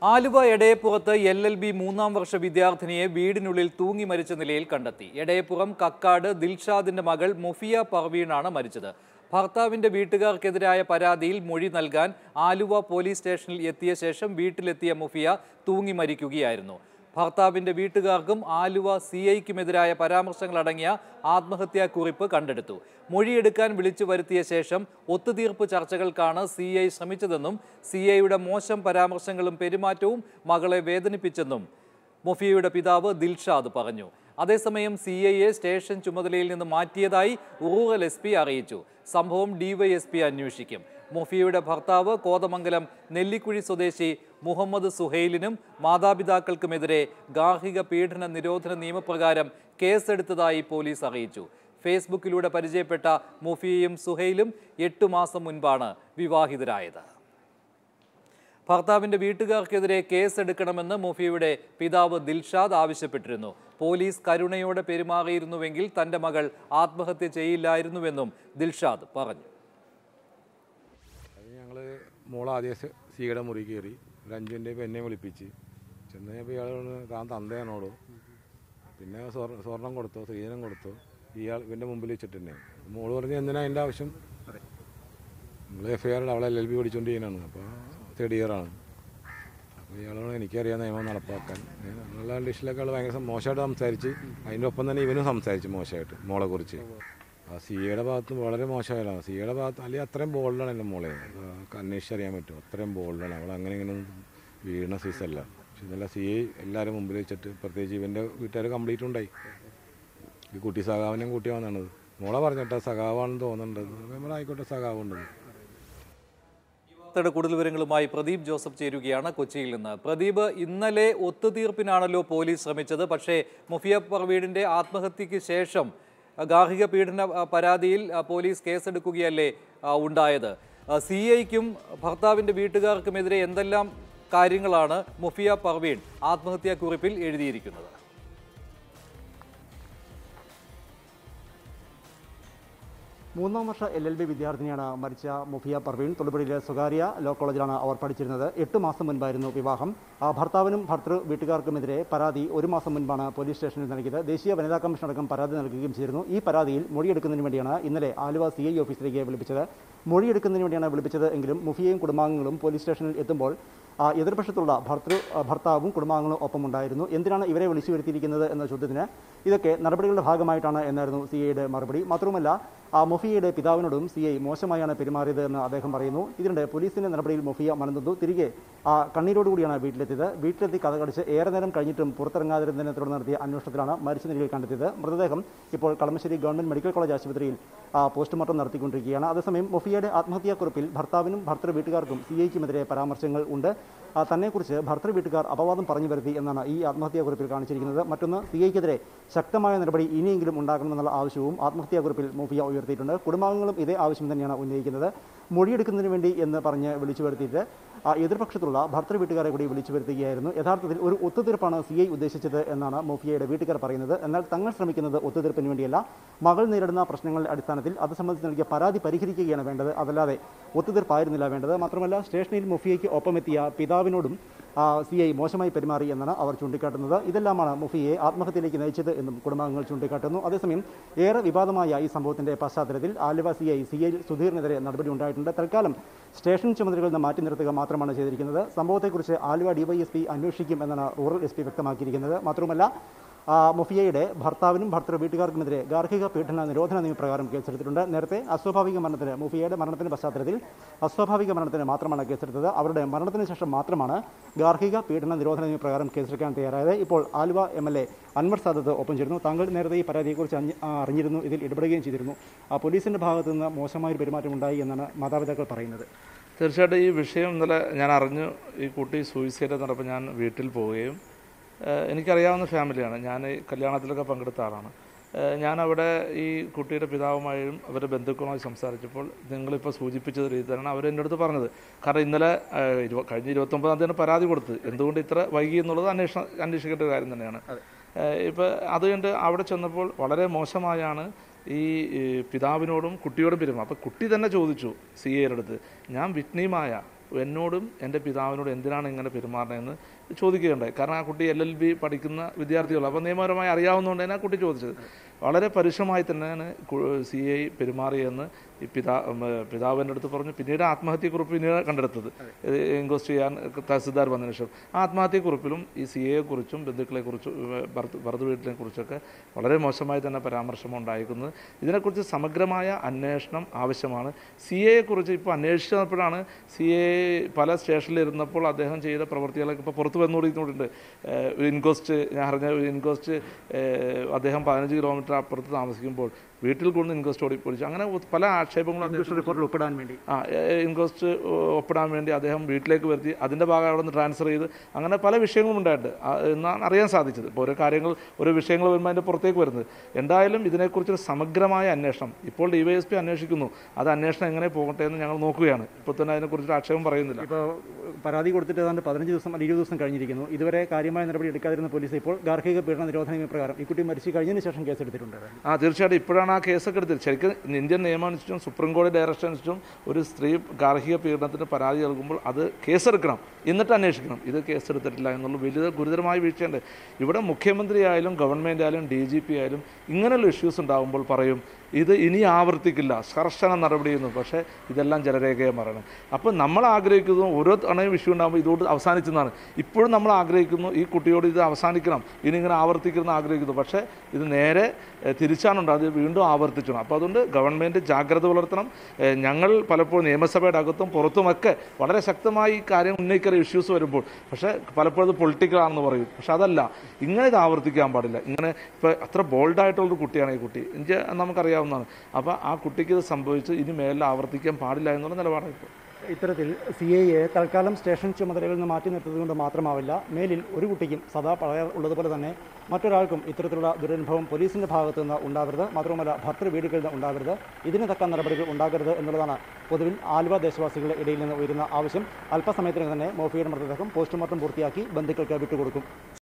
ആലുവ എടയപ്പുറത്ത് L L B മൂന്നാം വർഷ വിദ്യാർത്ഥിനിയെ വീടിനുള്ളിൽ തൂങ്ങി മരിച്ച നിലയിൽ കണ്ടെത്തി എടയപ്പുറം കക്കാട് ദിൽഷാദിന്റെ മകൾ മുഫിയ പർവീണാണ് മരിച്ചത് ഭർത്താവിന്റെ വീട്ടുകാർക്കെതിരായ പരാതിയിൽ മൊഴി നൽകാൻ ആലുവ പോലീസ് സ്റ്റേഷനിൽ എത്തിയ ശേഷം വീട്ടിലെത്തിയ മുഫിയ തൂങ്ങി മരിക്കുകയായിരുന്നു ഭർത്താവിന്റെ വീട്ടുകാർക്കും ആലുവ സി ഐക്കുമെതിരായ പരാമർശങ്ങളടങ്ങിയ ആത്മഹത്യാ കുറിപ്പ് കണ്ടെടുത്തു മൊഴിയെടുക്കാൻ വിളിച്ചു വരുത്തിയ ശേഷം ഒത്തുതീർപ്പ് ചർച്ചകൾക്കാണ് സി ഐ ശ്രമിച്ചതെന്നും സി ഐയുടെ മോശം പരാമർശങ്ങളും പെരുമാറ്റവും മകളെ വേദനിപ്പിച്ചെന്നും മൊഫിയയുടെ പിതാവ് ദിൽഷാദ് പറഞ്ഞു അതേസമയം സി ഐയെ സ്റ്റേഷൻ ചുമതലയിൽ നിന്ന് മാറ്റിയതായി റൂറൽ എസ് പി അറിയിച്ചു സംഭവം ഡിവൈഎസ്പി അന്വേഷിക്കും മൊഫിയയുടെ ഭർത്താവ് കോതമംഗലം നെല്ലിക്കുഴി സ്വദേശി മുഹമ്മദ് സുഹൈലിനും മാതാപിതാക്കൾക്കുമെതിരെ ഗാർഹിക പീഡന നിരോധന നിയമപ്രകാരം കേസെടുത്തതായി പോലീസ് അറിയിച്ചു ഫേസ്ബുക്കിലൂടെ പരിചയപ്പെട്ട മുഫിയയും സുഹൈലും എട്ടു മാസം മുൻപാണ് വിവാഹിതരായത് ഭർത്താവിന്റെ വീട്ടുകാർക്കെതിരെ കേസെടുക്കണമെന്ന് മുഫിയുടെ പിതാവ് ദിൽഷാദ് ആവശ്യപ്പെട്ടിരുന്നു പോലീസ് കരുണയോടെ പെരുമാറിയിരുന്നുവെങ്കിൽ തന്റെ മകൾ ആത്മഹത്യ ചെയ്യില്ലായിരുന്നുവെന്നും ദിൽഷാദ് പറഞ്ഞു അത് ഞങ്ങൾ മോളാദ്യം സ- സിയുടെ മുറി കയറി ഒരു അഞ്ച് മിനിറ്റ് എന്നെ വിളിപ്പിച്ച് ചെന്ന് കഴിഞ്ഞപ്പോൾ ഇയാൾ പറഞ്ഞു, താൻ തന്തയാണോടോ പിന്നെ സ്വർണ്ണ സ്വർണം കൊടുത്തോ സ്ത്രീധനം കൊടുത്തോ ഇയാൾ ഇവൻ്റെ മുമ്പിൽ വെച്ചിട്ട് തന്നെ മോള് പറഞ്ഞ് എന്തിനാ അതിൻ്റെ ആവശ്യം നിങ്ങൾ എഫ് ഐ ആറിൽ അവളെ എൽ എൽ ബി പഠിച്ചുകൊണ്ടിരിക്കുന്നതാണ് അപ്പോൾ തേർഡ് ഇയർ ആണ് അപ്പോൾ ഇയാളോട് എനിക്കറിയാം നിയമം നടപ്പാക്കാൻ അങ്ങനെയുള്ള ഡിഷിലൊക്കെ ആൾ ഭയങ്കര സം- മോശമായിട്ട് സംസാരിച്ച് അതിൻ്റെ ഒപ്പം തന്നെ ഇവനും സംസാരിച്ചു മോശമായിട്ട് മോളെ കുറിച്ച് ആ സിയുടെ ഭാഗത്ത് വളരെ മോശമായതാണ് സിയുടെ ഭാഗത്ത് അല്ലെങ്കിൽ അത്രയും ബോൾഡാണ് എൻ്റെ മോളെ അത് അന്വേഷിച്ചറിയാൻ പറ്റും അത്രയും ബോൾഡാണ് അവൾ അങ്ങനെ ഇങ്ങനെ വീണ സീസല്ല പക്ഷെ ഇന്നലെ സി ഐ എല്ലാവരും മുമ്പിൽ വെച്ചിട്ട് പ്രത്യേകിച്ച് ഇവൻ്റെ വീട്ടുകാർ കംപ്ലീറ്റ് ഉണ്ടായി ഈ കുട്ടി സഖാവിനെയും കൂട്ടി വന്നാണത് മോളെ പറഞ്ഞിട്ടാ സഖാവാണെന്ന് തോന്നുന്നുണ്ട് നമ്മളായിക്കോട്ടെ സഖാവുണ്ടെന്ന് വാർത്തയുടെ കൂടുതൽ വിവരങ്ങളുമായി പ്രദീപ് ജോസഫ് ചേരുകയാണ് കൊച്ചിയിൽ നിന്ന് പ്രദീപ് ഇന്നലെ ഒത്തുതീർപ്പിനാണല്ലോ പോലീസ് ശ്രമിച്ചത് പക്ഷേ മുഫിയ പർവീഡിന്റെ ആത്മഹത്യക്ക് ശേഷം അഹ്, ഗാർഹിക പീഡന അഹ്, പരാതിയിൽ അഹ്, പോലീസ് കേസെടുക്കുകയല്ലേ അഹ്, ഉണ്ടായത് സി ഐക്കും ഭർത്താവിന്റെ വീട്ടുകാർക്കുമെതിരെ എന്തെല്ലാം കാര്യങ്ങളാണ് മുഫിയ പർവീൺ ആത്മഹത്യാ കുറിപ്പിൽ എഴുതിയിരിക്കുന്നത് മൂന്നാം വർഷ എൽ എൽ ബി വിദ്യാർത്ഥിനിയാണ് മരിച്ച മുഫിയ പർവീൺ തൊടുപുഴയിലെ സ്വകാര്യ ലോ കോളേജിലാണ് അവർ പഠിച്ചിരുന്നത് എട്ട് മാസം മുൻപായിരുന്നു വിവാഹം ആ ഭർത്താവിനും ഭർത്തൃ വീട്ടുകാർക്കുമെതിരെ പരാതി ഒരു മാസം മുൻപാണ് പോലീസ് സ്റ്റേഷനിൽ നൽകിയത് ദേശീയ വനിതാ കമ്മീഷൻ അടക്കം പരാതി നൽകുകയും ചെയ്തിരുന്നു ഈ പരാതിയിൽ മൊഴിയെടുക്കുന്നതിന് വേണ്ടിയാണ് ഇന്നലെ ആലുവ സി ഐ ഓഫീസിലേക്ക് വിളിപ്പിച്ചത് മൊഴിയെടുക്കുന്നതിന് വേണ്ടിയാണ് വിളിപ്പിച്ചത് എങ്കിലും മുഫിയയും കുടുംബാംഗങ്ങളും പോലീസ് സ്റ്റേഷനിൽ എത്തുമ്പോൾ ആ, എതിർപക്ഷത്തുള്ള ഭർത്തൃ ആ, ഭർത്താവും കുടുംബാംഗങ്ങളും ഒപ്പമുണ്ടായിരുന്നു എന്തിനാണ് ഇവരെ വിളിച്ചു വരുത്തിയിരിക്കുന്നത് എന്ന ചോദ്യത്തിന് ഇതൊക്കെ നടപടികളുടെ ഭാഗമായിട്ടാണ് എന്നായിരുന്നു സി ഐയുടെ മറുപടി മാത്രവുമല്ല ആ മൊഫിയയുടെ പിതാവിനോടും സി ഐ മോശമായാണ് പെരുമാറിയത് എന്ന് അദ്ദേഹം പറയുന്നു ഇതിനിടെ പോലീസിന്റെ നടപടിയിൽ മൊഫിയ മനന്തുന്നു തിരികെ ആ കണ്ണീരോടുകൂടിയാണ് വീട്ടിലെത്തിയത് വീട്ടിലെത്തി കഥ കടിച്ച് ഏറെ നേരം കഴിഞ്ഞിട്ടും പുറത്തിറങ്ങാതിരുന്നതിനെ തുടർന്ന് നടത്തിയ അന്വേഷണത്തിലാണ് മരിച്ച നിലയിൽ കണ്ടെത്തിയത് മൃതദേഹം ഇപ്പോൾ കളമശ്ശേരി ഗവൺമെന്റ് മെഡിക്കൽ കോളേജ് ആശുപത്രിയിൽ ആ, പോസ്റ്റ്മോർട്ടം നടത്തിക്കൊണ്ടിരിക്കുകയാണ് അതേസമയം മൊഫിയയുടെ ആത്മഹത്യാക്കുറിപ്പിൽ ഭർത്താവിനും ഭർത്തൃ വീട്ടുകാർക്കും സി ഐക്കുമെതിരെ പരാമർശങ്ങൾ ഉണ്ട് ആ, തന്നെക്കുറിച്ച് ഭർത്തൃ വീട്ടുകാർ അപവാദം പറഞ്ഞു വരുത്തി എന്നാണ് ഈ ആത്മഹത്യാക്കുറിപ്പിൽ കാണിച്ചിരിക്കുന്നത് മറ്റൊന്ന് സി ഐക്കെതിരെ ശക്തമായ നടപടി ഇനിയെങ്കിലും ഉണ്ടാക്കണമെന്നുള്ള ആവശ്യവും ആത്മഹത്യാക്കുറിപ്പിൽ മൊഫിയ ഉയർത്തിയിട്ടുണ്ട് കുടുംബാംഗങ്ങളും ഇതേ ആവശ്യം തന്നെയാണ് ഉന്നയിക്കുന്നത് മൊഴിയെടുക്കുന്നതിന് വേണ്ടി എന്ന് പറഞ്ഞ് വിളിച്ചു വരുത്തിയിട്ട് ആ എതിർപക്ഷത്തുള്ള ഭർത്തൃ വീട്ടുകാരെ കൂടി വിളിച്ചു വരുത്തുകയായിരുന്നു യഥാർത്ഥത്തിൽ ഒരു ഒത്തുതീർപ്പാണ് സി ഐ ഉദ്ദേശിച്ചത് എന്നാണ് മൊഫിയയുടെ വീട്ടുകാർ പറയുന്നത് എന്നാൽ തങ്ങൾ ശ്രമിക്കുന്നത് ഒത്തുതീർപ്പിന് വേണ്ടിയല്ല മകൾ നേരിടുന്ന പ്രശ്നങ്ങളുടെ അടിസ്ഥാനത്തിൽ അത് സംബന്ധിച്ച് നൽകിയ പരാതി പരിഹരിക്കുകയാണ് വേണ്ടത് അതല്ലാതെ ഒത്തുതീർപ്പായിരുന്നില്ല വേണ്ടത് മാത്രമല്ല സ്റ്റേഷനിൽ മൊഫിയയ്ക്ക് ഒപ്പമെത്തിയ പിതാവിനോടും സി ഐ മോശമായി പെരുമാറി എന്നാണ് അവർ ചൂണ്ടിക്കാട്ടുന്നത് ഇതെല്ലാമാണ് മുഫിയെ ആത്മഹത്യയിലേക്ക് നയിച്ചത് എന്നും കുടുംബാംഗങ്ങൾ ചൂണ്ടിക്കാട്ടുന്നു അതേസമയം ഏറെ വിവാദമായ ഈ സംഭവത്തിന്റെ പശ്ചാത്തലത്തിൽ Aluva C I C I സുധീറിനെതിരെ നടപടി ഉണ്ടായിട്ടുണ്ട് തൽക്കാലം സ്റ്റേഷൻ ചുമതലകളിൽ നിന്ന് മാറ്റി നിർത്തുക മാത്രമാണ് ചെയ്തിരിക്കുന്നത് സംഭവത്തെക്കുറിച്ച് ആലുവ ഡിവൈഎസ്പി അന്വേഷിക്കും എന്നാണ് റൂറൽ എസ് പി വ്യക്തമാക്കിയിരിക്കുന്നത് മാത്രമല്ല ആ, മുഫിയയുടെ ഭർത്താവിനും ഭർത്തൃ വീട്ടുകാർക്കുമെതിരെ ഗാർഹിക പീഡന നിരോധന നിയമപ്രകാരം കേസെടുത്തിട്ടുണ്ട് നേരത്തെ അസ്വാഭാവിക മരണത്തിന് മുഫിയയുടെ മരണത്തിന്റെ പശ്ചാത്തലത്തിൽ അസ്വാഭാവിക മരണത്തിന് മാത്രമാണ് കേസെടുത്തത് അവരുടെ മരണത്തിന് ശേഷം മാത്രമാണ് ഗാർഹിക പീഡന നിരോധന നിയമപ്രകാരം കേസെടുക്കാൻ തയ്യാറായത് ഇപ്പോൾ Aluva M L A Anwar Sadath ഒപ്പം ചേരുന്നു താങ്കൾ നേരത്തെ ഈ പരാതിയെക്കുറിച്ച് അഞ്ഞ്- ആ, അറിഞ്ഞിരുന്നു ഇതിൽ ഇടപെടുകയും ചെയ്തിരുന്നു ആ, പോലീസിന്റെ ഭാഗത്തു നിന്ന് മോശമായൊരു പെരുമാറ്റം ഉണ്ടായി എന്നാണ് മാതാപിതാക്കൾ പറയുന്നത് തീർച്ചയായിട്ടും ഈ വിഷയം ഇന്നലെ ഞാൻ അറിഞ്ഞു ഈ കുട്ടി സൂയിസൈഡ് നടപ്പോൾ ഞാൻ വീട്ടിൽ പോവുകയും ഏഹ് എനിക്കറിയാവുന്ന ഫാമിലിയാണ് ഞാൻ ഈ കല്യാണത്തിലൊക്കെ പങ്കെടുത്ത ആളാണ് ഏഹ് ഞാൻ അവിടെ ഈ കുട്ടിയുടെ പിതാവുമായും അവരുടെ ബന്ധുക്കളുമായി സംസാരിച്ചപ്പോൾ നിങ്ങളിപ്പോൾ സൂചിപ്പിച്ചത് രീതി തന്നെയാണ് അവർ എൻ്റെ അടുത്ത് പറഞ്ഞത് കാരണം ഇന്നലെ ഏഹ് ഇരുപ- കഴിഞ്ഞ ഇരുപത്തൊമ്പതാം തീയതി പരാതി കൊടുത്ത് എന്തുകൊണ്ട് ഇത്ര വൈകി എന്നുള്ളത് അന്വേഷണം അന്വേഷിക്കേണ്ട ഒരു കാര്യം തന്നെയാണ് ഇപ്പോൾ അത് കണ്ട് അവിടെ ചെന്നപ്പോൾ വളരെ മോശമായാണ് ഈ ഈ പിതാവിനോടും കുട്ടിയോടും പെരുമാറും അപ്പോൾ കുട്ടി തന്നെ ചോദിച്ചു സി എയുടെ അടുത്ത് ഞാൻ വിറ്റ്നിയുമായ എന്നോടും എൻ്റെ പിതാവിനോടും എന്തിനാണ് ഇങ്ങനെ പെരുമാറണമെന്ന് ചോദിക്കുകയുണ്ടായി കാരണം ആ കുട്ടി എൽ എൽ ബി പഠിക്കുന്ന വിദ്യാർത്ഥികൾ അപ്പോൾ നിയമപരമായി അറിയാവുന്നതുകൊണ്ട് തന്നെ ആ കുട്ടി ചോദിച്ചത് വളരെ പരുഷമായി തന്നെയാണ് സി ഐ പെരുമാറിയെന്ന് ഈ പിതാ ഉം, പിതാവിൻ്റെ അടുത്ത് പറഞ്ഞു പിന്നീട് ആത്മഹത്യക്കുറിപ്പ് പിന്നീട് കണ്ടെടുത്തത് ഇത് ഇൻക്വസ്റ്റ് ചെയ്യാൻ തഹസിൽദാർ വന്നതിന് ശേഷം ആ ആത്മഹത്യക്കുറിപ്പിലും ഈ സി എയെക്കുറിച്ചും ബന്ധുക്കളെക്കുറിച്ചും ഏഹ്, ഭർത്ത് ഭർത്തൃ വീട്ടിനെ കുറിച്ചൊക്കെ വളരെ മോശമായി തന്നെ പരാമർശം ഉണ്ടായിരിക്കുന്നത് ഇതിനെക്കുറിച്ച് സമഗ്രമായ അന്വേഷണം ആവശ്യമാണ് സി എയെക്കുറിച്ച് ഇപ്പോൾ അന്വേഷിച്ചപ്പോഴാണ് സി എ പല സ്റ്റേഷനിൽ ഇരുന്നപ്പോൾ അദ്ദേഹം ചെയ്ത പ്രവൃത്തികളൊക്കെ ഇപ്പോൾ പുറത്ത് വന്നുകൊണ്ടിരിക്കുന്നുണ്ട് ഇൻക്വസ്റ്റ് ഞാൻ അറിഞ്ഞ ഒരു ഇൻക്വസ്റ്റ് ഏഹ്, അദ്ദേഹം പതിനഞ്ച് കിലോമീറ്റർ അപ്പുറത്ത് താമസിക്കുമ്പോൾ വീട്ടിൽ കൊണ്ട് ഇൻക്വസ്റ്റ് ഓടി പൊളിച്ചു അങ്ങനെ പല ആക്ഷേപങ്ങളും അദ്ദേഹം ഇൻക്വസ്റ്റ് റിപ്പോർട്ടിൽ ഒപ്പിടാൻ വേണ്ടി ആ ഇൻക്വസ്റ്റ് ഒപ്പിടാൻ വേണ്ടി അദ്ദേഹം വീട്ടിലേക്ക് വരുത്തി അതിൻ്റെ ഭാഗം അവിടെ നിന്ന് ട്രാൻസ്ഫർ ചെയ്ത് അങ്ങനെ പല വിഷയങ്ങളും ഉണ്ടായിട്ടുണ്ട് ആ, എന്നാണ് അറിയാൻ സാധിച്ചത് ഇപ്പോൾ ഓരോ കാര്യങ്ങൾ ഓരോ വിഷയങ്ങൾ വരുമ്പോൾ അതിൻ്റെ പുറത്തേക്ക് വരുന്നത് എന്തായാലും ഇതിനെക്കുറിച്ചൊരു സമഗ്രമായ അന്വേഷണം ഇപ്പോൾ ഡി വൈ എസ് പി അന്വേഷിക്കുന്നു അത് അന്വേഷണം എങ്ങനെ പോകട്ടെ എന്ന് ഞങ്ങൾ നോക്കുകയാണ് ഇപ്പോൾ തന്നെ അതിനെക്കുറിച്ചൊരു ആക്ഷേപം പറയുന്നില്ല ഇപ്പോൾ പരാതി കൊടുത്തിട്ട് ഏതാണ്ട് പതിനഞ്ച് ദിവസം അല്ലെങ്കിൽ ഇരുപത് ദിവസം കഴിഞ്ഞിരിക്കുന്നു ഇതുവരെ കാര്യമായ നടപടി എടുക്കാതിരുന്ന പോലീസ് ഇപ്പോൾ ഗാർഹിക പീഡന നിരോധന നിയമപ്രകാരം ഈ കുട്ടി മരിച്ചു കഴിഞ്ഞതിന് ശേഷം കേസെടുത്തിട്ടുണ്ട് ആ തീർച്ചയായിട്ടും ഇപ്പോഴാണ് ആ കേസൊക്കെ എടുത്തത് ശരിക്കും ഇന്ത്യൻ നിയമം അനുസരിച്ചും സുപ്രീം കോടതി ഡയറക്ഷൻ അനുസരിച്ചും ഒരു സ്ത്രീ ഗാർഹിക പീഡനത്തിന് പരാതി നൽകുമ്പോൾ അത് കേസെടുക്കണം എന്നിട്ട് അന്വേഷിക്കണം ഇത് കേസെടുത്തിട്ടില്ല എന്നുള്ള വലിയ ഗുരുതരമായ വീഴ്ചയുണ്ട് ഇവിടെ മുഖ്യമന്ത്രി ആയാലും ഗവൺമെൻറ് ആയാലും ഡി ജി പി ആയാലും ഇങ്ങനെയുള്ള ഇഷ്യൂസ് ഉണ്ടാകുമ്പോൾ പറയും ഇത് ഇനി ആവർത്തിക്കില്ല കർശന നടപടി ചെയ്യുന്നു പക്ഷേ ഇതെല്ലാം ജനരേഖയെ മറണം അപ്പോൾ നമ്മൾ ആഗ്രഹിക്കുന്നു ഓരോ തവണയും ഇഷ്യൂ ഉണ്ടാകുമ്പോൾ ഇതോട് അവസാനിച്ചെന്നാണ് ഇപ്പോഴും നമ്മൾ ആഗ്രഹിക്കുന്നു ഈ കുട്ടിയോട് ഇത് അവസാനിക്കണം ഇനി ഇങ്ങനെ ആവർത്തിക്കണം ആഗ്രഹിക്കുന്നു പക്ഷേ ഇത് നേരെ ഏഹ്, തിരിച്ചാണുണ്ട് അത് വീണ്ടും ആവർത്തിച്ചു അപ്പോൾ അതുകൊണ്ട് ഗവൺമെൻറ് ജാഗ്രത പുലർത്തണം ഏഹ്, ഞങ്ങൾ പലപ്പോഴും നിയമസഭയുടെ അകത്തും പുറത്തുമൊക്കെ വളരെ ശക്തമായി ഈ കാര്യം ഉന്നയിക്കുന്ന ഇഷ്യൂസ് വരുമ്പോൾ പക്ഷേ പലപ്പോഴും അത് പൊളിറ്റിക്കൽ ആണെന്ന് പറയും പക്ഷെ അതല്ല ഇങ്ങനെ ഇത് ആവർത്തിക്കാൻ പാടില്ല ഇങ്ങനെ ഇപ്പോൾ അത്ര ബോൾഡായിട്ടുള്ളൊരു കുട്ടിയാണ് ഈ കുട്ടി എനിക്ക് നമുക്കറിയാവുന്നതാണ് അപ്പോൾ ആ കുട്ടിക്ക് ഇത് സംഭവിച്ച് ഇനി മേലിൽ ആവർത്തിക്കാൻ പാടില്ല എന്നുള്ള നിലപാടാണ് ഇപ്പോൾ ഇത്തരത്തിൽ സി ഐയെ തൽക്കാലം സ്റ്റേഷൻ ചുമതലകളിൽ നിന്ന് മാറ്റി നിർത്തതുകൊണ്ട് മാത്രമാവില്ല മേലിൽ ഒരു കുട്ടിക്കും സദാ പറയാർ ഉള്ളതുപോലെ തന്നെ മറ്റൊരാൾക്കും ഇത്തരത്തിലുള്ള ദുരനുഭവം പോലീസിന്റെ ഭാഗത്തു നിന്ന് ഉണ്ടാകരുത് മാത്രമല്ല ഭർത്തൃ വീടുകളിൽ നിന്ന് ഉണ്ടാകരുത് ഇതിന് തക്ക നടപടികൾ ഉണ്ടാകരുത് എന്നുള്ളതാണ് പൊതുവിൽ ആലുവ ദേശവാസികളുടെ ഇടയിൽ നിന്ന് ഉയരുന്ന ആവശ്യം അല്പസമയത്തിന് തന്നെ മോഫിയുടെ മൃതദേഹം പോസ്റ്റ്മോർട്ടം പൂർത്തിയാക്കി ബന്ധുക്കൾക്ക് വിട്ടുകൊടുക്കും